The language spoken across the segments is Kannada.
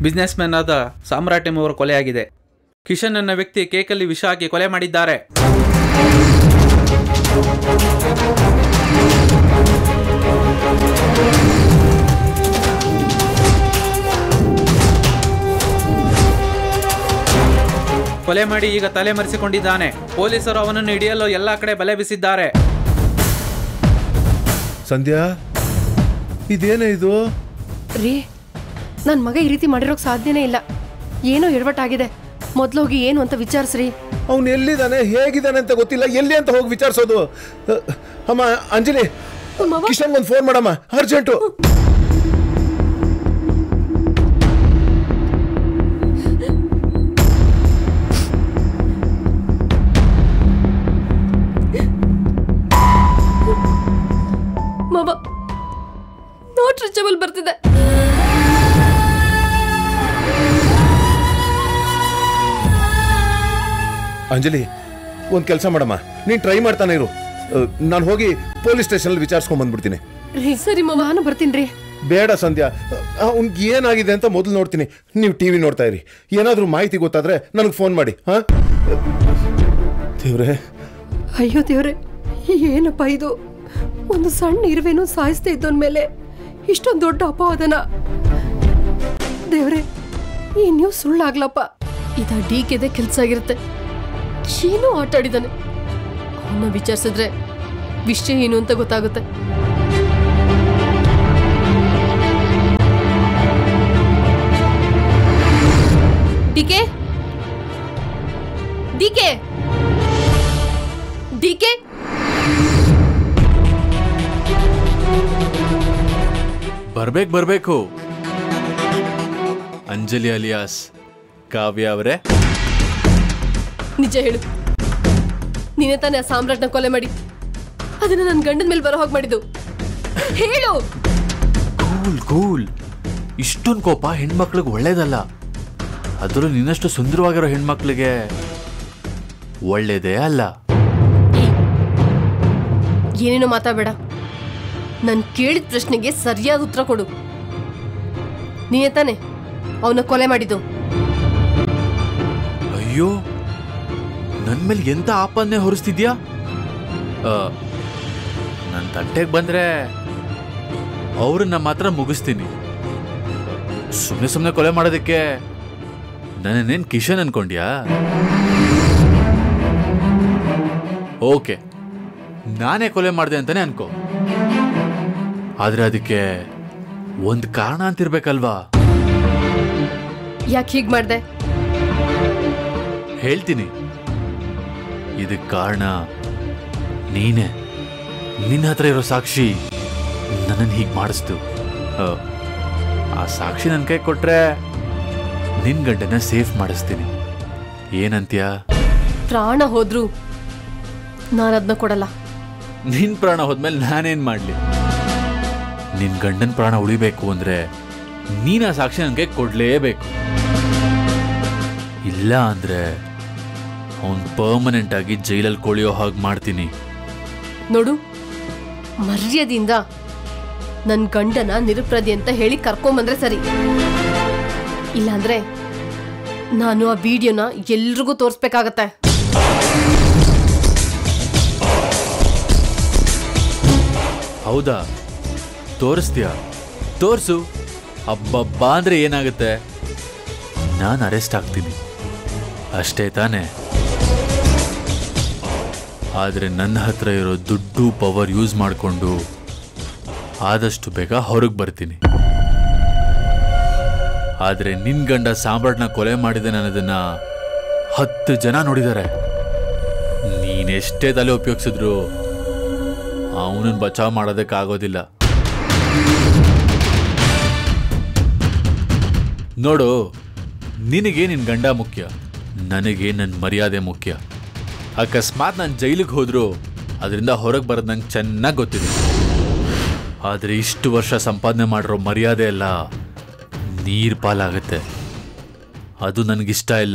ಬಿಸ್ನೆಸ್ ಮ್ಯಾನ್ ಆದ ಸಾಮ್ರಾಟ್ ಎಂಬುವರ ಕೊಲೆಯಾಗಿದೆ ಕಿಶನ್ ಅನ್ನೋ ವ್ಯಕ್ತಿ ಕೇಕಲ್ಲಿ ವಿಷ ಹಾಕಿ ಕೊಲೆ ಮಾಡಿದ್ದಾರೆ ಕೊಲೆ ಮಾಡಿ ಈಗ ತಲೆ ಮರೆಸಿಕೊಂಡಿದ್ದಾನೆ ಪೊಲೀಸರು ಅವನನ್ನು ಹಿಡಿಯಲು ಎಲ್ಲಾ ಕಡೆ ಬಲೆ ಬೀಸಿದ್ದಾರೆ ಸಂಧ್ಯಾ ಇದೇನೇ ಇದು ರೀ ನನ್ನ ಮಗ ಈ ರೀತಿ ಮಾಡಿರೋಕ್ ಸಾಧ್ಯನೇ ಇಲ್ಲ ಏನೋ ಎಡವಟ್ಟಾಗಿದೆ ಮೊದ್ಲೋಗಿ ಏನು ಅಂತ ವಿಚಾರಿಸ್ರಿ ಅವನು ಎಲ್ಲಿದ್ದಾನೆ ಹೇಗಿದ್ದಾನೆ ಅಂತ ಗೊತ್ತಿಲ್ಲ ಎಲ್ಲಿ ಅಂತ ಹೋಗಿ ವಿಚಾರಿಸೋದು ಅ, ಅಮ್ಮ ಅಂಜಲಿ ಮಾವ? ಕಿಶನ್ ಒಂದು ಫೋನ್ ಮಾಡಮ್ಮ ಅರ್ಜೆಂಟು ಮಾವ ನಾಟ್ ರೀಚಬಲ್ ಬರ್ತಿದೆ ಅಂಜಲಿ ಒಂದು ಕೆಲಸ ಮಾಡಮ್ಮ ನೀನು ಟ್ರೈ ಮಾಡ್ತಾನೆ ಇರು ನಾನು ಹೋಗಿ ಪೊಲೀಸ್ ಸ್ಟೇಷನಲ್ಲಿ ವಿಚಾರಿಸ್ಕೊಂಡ್ ಬಂದ್ಬಿಡ್ತೀನಿ ರೀ ಸರಿ ಮಾವ ನಾನು ಬರ್ತೀನಿ ರೀ ಬೇಡ ಸಂಧ್ಯಾ ಅವ್ನಿಗೆ ಏನಾಗಿದೆ ಅಂತ ಮೊದಲು ನೋಡ್ತೀನಿ ನೀವು ಟಿ ವಿ ನೋಡ್ತಾ ಇರಿ ಏನಾದರೂ ಮಾಹಿತಿ ಗೊತ್ತಾದ್ರೆ ನನಗೆ ಫೋನ್ ಮಾಡಿ ಹಾಂ ದೇವ್ರೆ ಅಯ್ಯೋ ದೇವ್ರೆ ಏನಪ್ಪ ಇದು ಒಂದು ಸಣ್ಣ ಇರುವೆನೂ ಸಾಯಿಸ್ತಾ ಇದ್ದವನ್ ಮೇಲೆ ಇಷ್ಟೊಂದು ದೊಡ್ಡ ಅಪವಾದನ ದೇವ್ರೆ ಈ ನ್ಯೂಸ್ ಸುಳ್ಳಾಗ್ಲಪ್ಪ ಇದ ಡಿ ಕೆದೆ ಕೆಲ್ಸ ಆಗಿರುತ್ತೆ ಏನೋ ಆಟ ಆಡಿದಾನೆ ಅವನ್ನ ವಿಚಾರಿಸಿದ್ರೆ ವಿಷಯ ಏನು ಅಂತ ಗೊತ್ತಾಗುತ್ತೆ ಡಿಕೆ ಡಿಕೆ ಡಿಕೆ ಬರ್ಬೇಕು ಬರ್ಬೇಕು ಅಂಜಲಿ ಅಲಿಯಾಸ್ ಕಾವ್ಯ ಅವರೇ ನಿಜ ಹೇಳು ನೀನೇ ತಾನೇ ಆ ಸಾಮ್ರಾಟ್ನ ಕೊಲೆ ಮಾಡಿ ಅದನ್ನ ನನ್ನ ಗಂಡನ ಮೇಲೆ ಬರೋ ಹಾಗೆ ಮಾಡಿದ್ದು ಹೇಳು ಕೂಲ್ ಕೂಲ್ ಇಷ್ಟೊಂದು ಕೋಪ ಹೆಣ್ಮಕ್ಳಿಗೆ ಒಳ್ಳೇದಲ್ಲ ಅದರಲ್ಲೂ ನಿನ್ನಷ್ಟು ಸುಂದರವಾಗಿರೋ ಹೆಣ್ಮಕ್ಳಿಗೆ ಒಳ್ಳೇದೇ ಅಲ್ಲ ಏಯ್, ಏನೇನೋ ಮಾತಾಡಬೇಡ ನಾನು ಕೇಳಿದ ಪ್ರಶ್ನೆಗೆ ಸರಿಯಾದ ಉತ್ತರ ಕೊಡು ನೀನೇ ತಾನೇ ಅವನ ಕೊಲೆ ಮಾಡಿದ್ದು ಅಯ್ಯೋ ನನ್ನ ಮೇಲೆ ಎಂತ ಆಪನ್ನೇ ಹೊರಿಸ್ತಿದ್ಯಾ ನನ್ನ ತಟ್ಟೆಗೆ ಬಂದ್ರೆ ಅವ್ರನ್ನ ಮಾತ್ರ ಮುಗಿಸ್ತೀನಿ ಸುಮ್ಮನೆ ಸುಮ್ಮನೆ ಕೊಲೆ ಮಾಡೋದಕ್ಕೆ ನನ್ನೇನು ಕಿಶನ್ ಅನ್ಕೊಂಡ್ಯಾ ಓಕೆ ನಾನೇ ಕೊಲೆ ಮಾಡಿದೆ ಅಂತಾನೆ ಅನ್ಕೋ ಆದ್ರೆ ಅದಕ್ಕೆ ಒಂದು ಕಾರಣ ಅಂತಿರ್ಬೇಕಲ್ವಾ ಯಾಕೆ ಹೀಗೆ ಮಾಡ್ದೆ ಹೇಳ್ತೀನಿ ಇದಕ್ಕೆ ಕಾರಣ ನೀನೇ ನಿನ್ನ ಹತ್ರ ಇರೋ ಸಾಕ್ಷಿ ನನ್ನನ್ನು ಹೀಗೆ ಮಾಡಿಸ್ತು ಆ, ಆ ಸಾಕ್ಷಿ ನನ್ನ ಕೈ ಕೊಟ್ರೆ ನಿನ್ನ ಗಂಡನ ಸೇಫ್ ಮಾಡಿಸ್ತೀನಿ ಏನಂತ್ಯ ಪ್ರಾಣ ಹೋದ್ರು ನಾನು ಅದನ್ನ ಕೊಡಲ್ಲ ನಿನ್ನ ಪ್ರಾಣ ಹೋದ್ಮೇಲೆ ನಾನೇನು ಮಾಡಲಿ ನಿನ್ನ ಗಂಡನ ಪ್ರಾಣ ಉಳಿಬೇಕು ಅಂದರೆ ನೀನು ಆ ಸಾಕ್ಷಿ ನನಗೆ ಕೊಡಲೇಬೇಕು ಇಲ್ಲ ಅಂದರೆ ಅವನು ಪರ್ಮನೆಂಟ್ ಆಗಿ ಜೈಲಲ್ಲಿ ಕೊಳೆಯೋ ಹಾಗೆ ಮಾಡ್ತೀನಿ ನೋಡು ಮರ್ಯಾದೆಯಿಂದ ನನ್ನ ಗಂಡನ ನಿರುಪ್ರದಿ ಅಂತ ಹೇಳಿ ಕರ್ಕೊಂಬಂದ್ರೆ ಸರಿ ಇಲ್ಲಾಂದ್ರೆ ನಾನು ಆ ವಿಡಿಯೋನ ಎಲ್ರಿಗೂ ತೋರಿಸ್ಬೇಕಾಗತ್ತೆ ಹೌದಾ ತೋರಿಸ್ತೀಯಾ ತೋರಿಸು ಅಬ್ಬಬ್ಬಾ ಅಂದ್ರೆ ಏನಾಗುತ್ತೆ ನಾನು ಅರೆಸ್ಟ್ ಆಗ್ತೀನಿ ಅಷ್ಟೇ ತಾನೇ ಆದರೆ ನನ್ನ ಹತ್ರ ಇರೋ ದುಡ್ಡು ಪವರ್ ಯೂಸ್ ಮಾಡಿಕೊಂಡು ಆದಷ್ಟು ಬೇಗ ಹೊರಗೆ ಬರ್ತೀನಿ ಆದರೆ ನಿನ್ ಗಂಡ ಸಾಮ್ರಾಟ್ನ ಕೊಲೆ ಮಾಡಿದೆ ಅನ್ನೋದನ್ನ ಹತ್ತು ಜನ ನೋಡಿದ್ದಾರೆ ನೀನೆಷ್ಟೇ ತಲೆ ಉಪಯೋಗಿಸಿದ್ರು ಅವನನ್ನು ಬಚಾವ್ ಮಾಡೋದಕ್ಕಾಗೋದಿಲ್ಲ ನೋಡು ನಿನಗೆ ನಿನ್ನ ಗಂಡ ಮುಖ್ಯ ನನಗೆ ನನ್ನ ಮರ್ಯಾದೆ ಮುಖ್ಯ ಅಕಸ್ಮಾತ್ ನಾನು ಜೈಲಿಗೆ ಹೋದ್ರು ಅದರಿಂದ ಹೊರಗೆ ಬರೋದು ನಂಗೆ ಚೆನ್ನಾಗಿ ಗೊತ್ತಿದೆ ಆದರೆ ಇಷ್ಟು ವರ್ಷ ಸಂಪಾದನೆ ಮಾಡಿರೋ ಮರ್ಯಾದೆ ಎಲ್ಲ ನೀರು ಪಾಲಾಗುತ್ತೆ ಅದು ನನಗಿಷ್ಟ ಇಲ್ಲ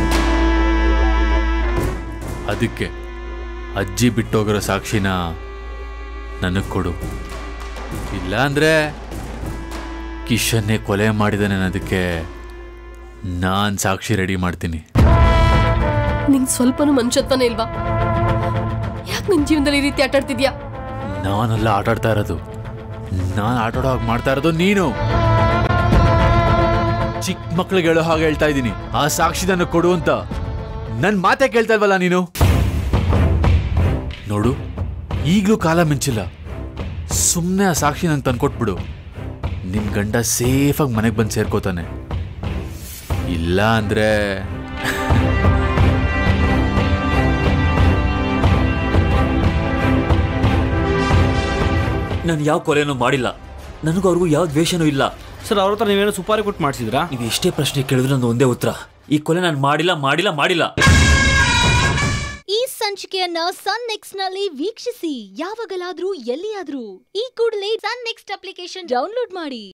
ಅದಕ್ಕೆ ಅಜ್ಜಿ ಬಿಟ್ಟೋಗಿರೋ ಸಾಕ್ಷಿನ ನನಗೆ ಕೊಡು ಇಲ್ಲ ಅಂದ್ರೆ ಕಿಶನ್ನೇ ಕೊಲೆ ಮಾಡಿದಾನೆ ಅನ್ನೋದಕ್ಕೆ ನಾನು ಸಾಕ್ಷಿ ರೆಡಿ ಮಾಡ್ತೀನಿ ನಿಂಗೆ ಸ್ವಲ್ಪನೂ ಮನುಷ್ಯತ್ವನೇ ಇಲ್ವಾ ಯಾಕೆ ನಿನ್ ಜೀವನದಲ್ಲಿ ಈ ರೀತಿ ಆಟಾಡ್ತಿದ್ಯಾ ನಾನೆಲ್ಲ ಆಟಾಡ್ತಾ ಇರೋದು ನಾನು ಆಟಾಡೋ ಹಾಗೆ ಮಾಡ್ತಾ ಇರೋದು ನೀನು ಚಿಕ್ಕ ಮಕ್ಳಿಗೆ ಹೇಳೋ ಹಾಗೆ ಹೇಳ್ತಾ ಇದ್ದೀನಿ ಆ ಸಾಕ್ಷಿದನ್ನು ಕೊಡು ಅಂತ ನನ್ನ ಮಾತೇ ಕೇಳ್ತಾ ಇಲ್ವಲ್ಲ ನೀನು ನೋಡು ಈಗಲೂ ಕಾಲ ಮಿಂಚಿಲ್ಲ ಸುಮ್ಮನೆ ಆ ಸಾಕ್ಷಿ ನಂಗೆ ತಂದ್ಕೊಟ್ಬಿಡು ನಿನ್ ಗಂಡ ಸೇಫಾಗಿ ಮನೆಗೆ ಬಂದು ಸೇರ್ಕೋತಾನೆ ಇಲ್ಲ ಅಂದ್ರೆ ನಾನು ಯಾವ ಕೊಲೆನೂ ಮಾಡಿಲ್ಲ ನನಗೂ ಅವ್ರಿಗೂ ಯಾವ ದ್ವೇಷನೂ ಇಲ್ಲ ಸರ್ ಅವ್ರ ಹತ್ರ ನೀವೇನೋ ಸುಪಾರಿ ಕೊಟ್ಟು ಮಾಡಿಸಿದ್ರಾ ನೀವು ಎಷ್ಟೇ ಪ್ರಶ್ನೆ ಕೇಳಿದ್ರು ನಂದು ಒಂದೇ ಉತ್ತರ ಈ ಕೊಲೆ ನಾನು ಮಾಡಿಲ್ಲ ಮಾಡಿಲ್ಲ ಮಾಡಿಲ್ಲ ಈ ಸಂಚಿಕೆಯನ್ನ ಸನ್ ನೆಕ್ಸ್ಟ್ ನಲ್ಲಿ ವೀಕ್ಷಿಸಿ ಯಾವಾಗಲಾದ್ರೂ ಎಲ್ಲಿಯಾದ್ರೂ ಈ ಕೂಡಲೇ ಸನ್ ನೆಕ್ಸ್ಟ್ ಅಪ್ಲಿಕೇಶನ್ ಡೌನ್ಲೋಡ್ ಮಾಡಿ